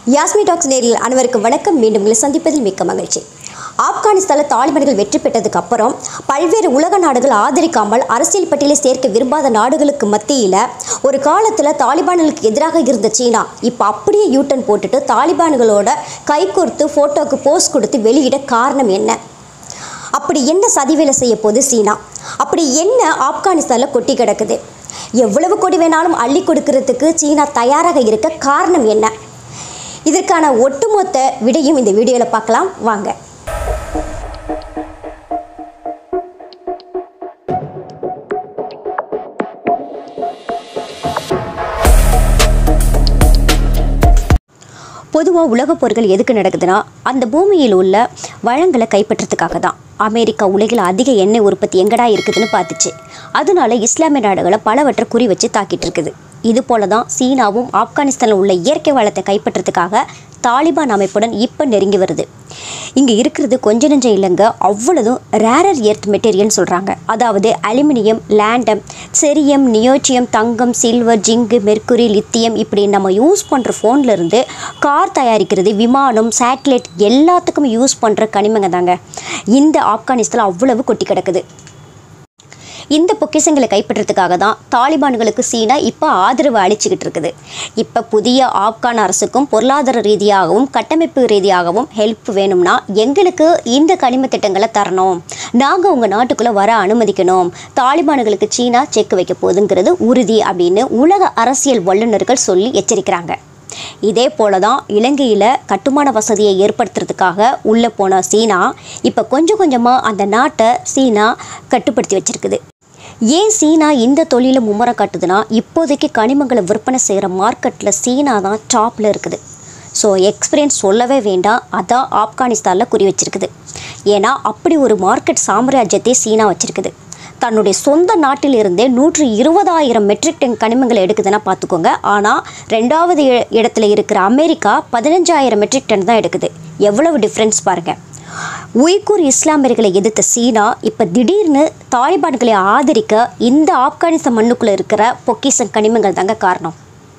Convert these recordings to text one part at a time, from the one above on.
Yasmi tax நேரில் அனைவருக்கும் வணக்கம் மீண்டும் உங்களை சந்திப்பதில் மிக்க மகிழ்ச்சி ஆப்கானிஸ்தானில் தாலிபான்கள் வெற்றி பெற்றதுக்கு அப்புறம் பல்வேறு உலக நாடுகள் ஆதரிக்காமல் அரசியல் பட்டியலில் சேர்க்க விரும்பாத நாடுகளுக்கு மத்தியில் ஒரு காலத்தில் தாலிபான்களுக்கு எதிராக இருந்த சீனா இப்போ அப்படியே யூட்டன் போட்டுட்டு தாலிபான்களோட கைகோர்த்து ஃபோட்டோக்கு போஸ் கொடுத்து வெளியிட காரணம் என்ன அப்படி என்ன சதி வேலை செய்ய போகுது சீனா அப்படி என்ன ஆப்கானிஸ்தானில் கொட்டி கிடக்குது எவ்வளவு கொடி வேணாலும் அள்ளி கொடுக்கறதுக்கு சீனா தயாராக இருக்க காரணம் என்ன இதற்கான ஒட்டுமொத்த விடையும் இந்த வீடியோவில் பார்க்கலாம் வாங்க பொதுவாக உலகப் போர்கள் எதுக்கு நடக்குதுன்னா அந்த பூமியில் உள்ள வளங்களை கைப்பற்றத்துக்காக தான் அமெரிக்கா உலகில் அதிக எண்ணெய் உற்பத்தி எங்கடா இருக்குதுன்னு பார்த்துச்சு அதனால இஸ்லாமிய நாடுகளை பலவற்றை குறி வச்சு தாக்கிட்டு இருக்குது இது போல தான் சீனாவும் ஆப்கானிஸ்தானில் உள்ள இயற்கை வளத்தை கைப்பற்றத்துக்காக தாலிபான் அமைப்புடன் இப்போ நெருங்கி வருது இங்கே இருக்கிறது கொஞ்ச நெஞ்சம் இல்லைங்க அவ்வளதும் ரேரர் எர்த் மெட்டீரியல்னு சொல்கிறாங்க அதாவது அலுமினியம் லேண்டம் செரியம் நியோச்சியம் தங்கம் சில்வர் ஜிங்கு மெர்க்குரி லித்தியம் இப்படி நம்ம யூஸ் பண்ணுற ஃபோன்ல இருந்து கார் தயாரிக்கிறது விமானம் சேட்டலைட் எல்லாத்துக்கும் யூஸ் பண்ணுற கனிமங்க தாங்க இந்த ஆப்கானிஸ்தான் அவ்வளவு கொட்டி கிடக்குது இந்த பொக்கிஷங்களை கைப்பற்றதுக்காக தான் தாலிபான்களுக்கு சீனா இப்போ ஆதரவு அளிச்சுக்கிட்டு இருக்குது இப்போ புதிய ஆப்கான் அரசுக்கும் பொருளாதார ரீதியாகவும் கட்டமைப்பு ரீதியாகவும் ஹெல்ப் வேணும்னா எங்களுக்கு இந்த கனிம திட்டங்களை தரணும் நாங்கள் உங்கள் நாட்டுக்குள்ளே வர அனுமதிக்கணும் தாலிபான்களுக்கு சீனா செக் வைக்க போகுதுங்கிறது உறுதி அப்படின்னு உலக அரசியல் வல்லுநர்கள் சொல்லி எச்சரிக்கிறாங்க இதே போல தான் இலங்கையில் கட்டுமான வசதியை ஏற்படுத்துறதுக்காக உள்ளே போன சீனா இப்போ கொஞ்சம் கொஞ்சமாக அந்த நாட்டை சீனா கட்டுப்படுத்தி வச்சிருக்குது ஏன் சீனா இந்த தொழிலை மும்முரம் காட்டுதுன்னா இப்போதைக்கு கனிமங்களை விற்பனை செய்கிற மார்க்கெட்டில் சீனா தான் டாப்பில் இருக்குது ஸோ எக்ஸ்பீரியன்ஸ் சொல்லவே வேண்டாம் அதான் ஆப்கானிஸ்தானில் குறி வச்சிருக்குது ஏன்னா அப்படி ஒரு மார்க்கெட் சாம்ராஜ்யத்தை சீனா வச்சிருக்குது தன்னுடைய சொந்த நாட்டிலிருந்தே நூற்று இருபதாயிரம் மெட்ரிக் டன் கனிமங்களை எடுக்குதுன்னா பார்த்துக்கோங்க ஆனால் ரெண்டாவது இ- இடத்துல இருக்கிற அமெரிக்கா பதினஞ்சாயிரம் மெட்ரிக் டன் தான் எடுக்குது எவ்வளவு டிஃப்ரென்ஸ் பாருங்கள் உய்கூர் இஸ்லாமியர்களை எதிர்த்த சீனா இப்போ திடீர்னு தாலிபான்களை ஆதரிக்க இந்த ஆப்கானிஸ்தான் மண்ணுக்குள்ளே இருக்கிற பொக்கிசன் கனிமங்கள் தாங்க காரணம்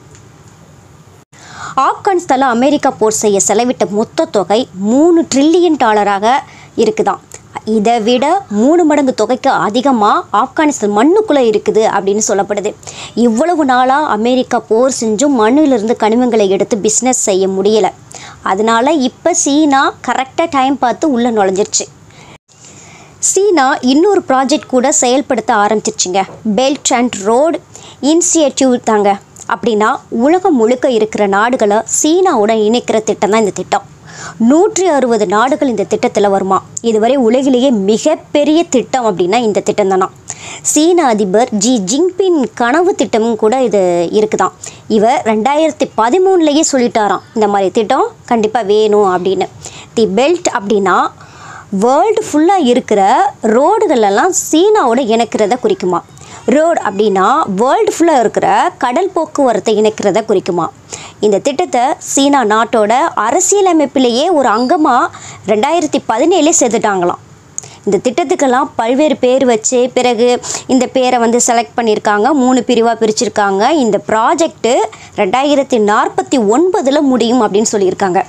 ஆப்கானிஸ்தானில் அமெரிக்கா போர் செய்ய செலவிட்ட மொத்த தொகை மூணு ட்ரில்லியன் டாலராக இருக்குதாம் இதை விட மூணு மடங்கு தொகைக்கு அதிகமாக ஆப்கானிஸ்தான் மண்ணுக்குள்ளே இருக்குது அப்படின்னு சொல்லப்படுது இவ்வளவு நாளாக அமெரிக்கா போர் செஞ்சும் மண்ணிலிருந்து கனிமங்களை எடுத்து பிஸ்னஸ் செய்ய முடியலை அதனால இப்போ சீனா கரெக்டாக டைம் பார்த்து உள்ளே நுழைஞ்சிருச்சு சீனா இன்னொரு ப்ராஜெக்ட் கூட செயல்படுத்த ஆரம்பிச்சிருச்சுங்க பெல்ட் அண்ட் ரோடு இனிஷியேட்டிவ் தாங்க அப்படின்னா உலகம் முழுக்க இருக்கிற நாடுகளை சீனாவுடன் இணைக்கிற திட்டம் தான் இந்த திட்டம் நூற்றி அறுபது நாடுகள் இந்த திட்டத்தில் வருமா இதுவரை உலகிலேயே மிகப்பெரிய திட்டம் அப்படின்னா இந்த திட்டம் தானா சீன அதிபர் ஜி ஜின்பின் கனவு திட்டமும் கூட இது இருக்குதாம் இவர் ரெண்டாயிரத்தி பதிமூணுலேயே சொல்லிட்டாராம் இந்த மாதிரி திட்டம் கண்டிப்பாக வேணும் அப்படின்னு தி பெல்ட் அப்படின்னா வேர்ல்டு ஃபுல்லாக இருக்கிற ரோடுகளெல்லாம் சீனாவோட இணைக்கிறத குறிக்குமா ரோடு அப்படின்னா வேர்ல்டு ஃபுல்லாக இருக்கிற கடல் போக்குவரத்தை இணைக்கிறத குறிக்குமா இந்த திட்டத்தை சீனா நாட்டோட அரசியலமைப்பிலேயே ஒரு அங்கமாக ரெண்டாயிரத்தி பதினேழே சேர்த்துட்டாங்களாம் இந்த திட்டத்துக்கெல்லாம் பல்வேறு பேர் வச்சு பிறகு இந்த பேரை வந்து செலக்ட் பண்ணியிருக்காங்க மூணு பிரிவாக பிரிச்சிருக்காங்க இந்த ப்ராஜெக்ட்டு ரெண்டாயிரத்தி நாற்பத்தி ஒன்பதில் முடியும் அப்படின்னு சொல்லியிருக்காங்க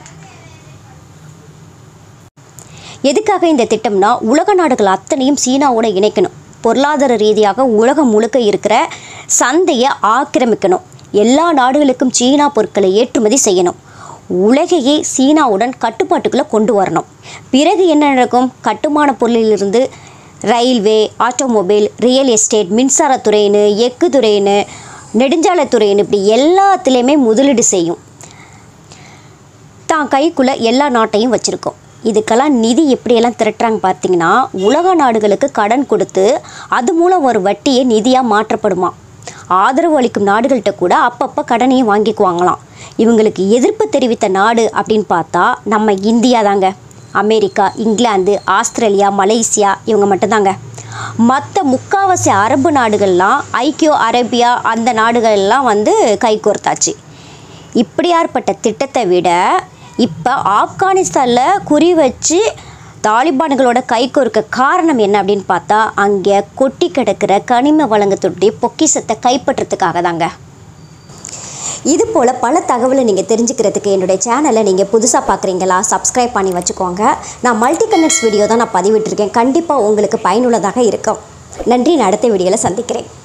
எதுக்காக இந்த திட்டம்னா உலக நாடுகள் அத்தனையும் சீனாவோட இணைக்கணும் பொருளாதார ரீதியாக உலகம் முழுக்க இருக்கிற சந்தையை ஆக்கிரமிக்கணும் எல்லா நாடுகளுக்கும் சீனா பொருட்களை ஏற்றுமதி செய்யணும் உலகையே சீனாவுடன் கட்டுப்பாட்டுக்குள்ளே கொண்டு வரணும் பிறகு என்ன நடக்கும் கட்டுமான பொருளிலிருந்து ரயில்வே ஆட்டோமொபைல் ரியல் எஸ்டேட் மின்சாரத்துறைன்னு எஃகு துறைன்னு நெடுஞ்சாலைத்துறைன்னு இப்படி எல்லாத்துலேயுமே முதலீடு செய்யும் தான் கைக்குள்ளே எல்லா நாட்டையும் வச்சுருக்கோம் இதுக்கெல்லாம் நிதி எப்படியெல்லாம் திரட்டுறாங்க பார்த்தீங்கன்னா உலக நாடுகளுக்கு கடன் கொடுத்து அது மூலம் ஒரு வட்டியே நிதியாக மாற்றப்படுமா ஆதரவு அளிக்கும் நாடுகள்கிட்ட கூட அப்பப்போ கடனையும் வாங்கிக்குவாங்களாம் இவங்களுக்கு எதிர்ப்பு தெரிவித்த நாடு அப்படின்னு பார்த்தா நம்ம இந்தியா தாங்க அமெரிக்கா இங்கிலாந்து ஆஸ்திரேலியா மலேசியா இவங்க மட்டும்தாங்க மற்ற முக்காவாசி அரபு நாடுகள்லாம் ஐக்கியோ அரேபியா அந்த நாடுகள்லாம் வந்து கைகோர்த்தாச்சு இப்படியாற்பட்ட திட்டத்தை விட இப்போ ஆப்கானிஸ்தானில் குறி வச்சு தாலிபான்களோட கைகோர்க்க காரணம் என்ன அப்படின்னு பார்த்தா அங்கே கொட்டி கிடக்கிற கனிம வளங்கத்துடைய பொக்கிஷத்தை கைப்பற்றத்துக்காக தாங்க இது போல் பல தகவலை நீங்கள் தெரிஞ்சுக்கிறதுக்கு என்னுடைய சேனலை நீங்கள் புதுசாக பார்க்குறீங்களா சப்ஸ்கிரைப் பண்ணி வச்சுக்கோங்க நான் மல்டி கனெக்ட்ஸ் வீடியோ தான் நான் பதிவிட்டிருக்கேன் கண்டிப்பாக உங்களுக்கு பயனுள்ளதாக இருக்கும் நன்றி நான் அடுத்த வீடியோவில் சந்திக்கிறேன்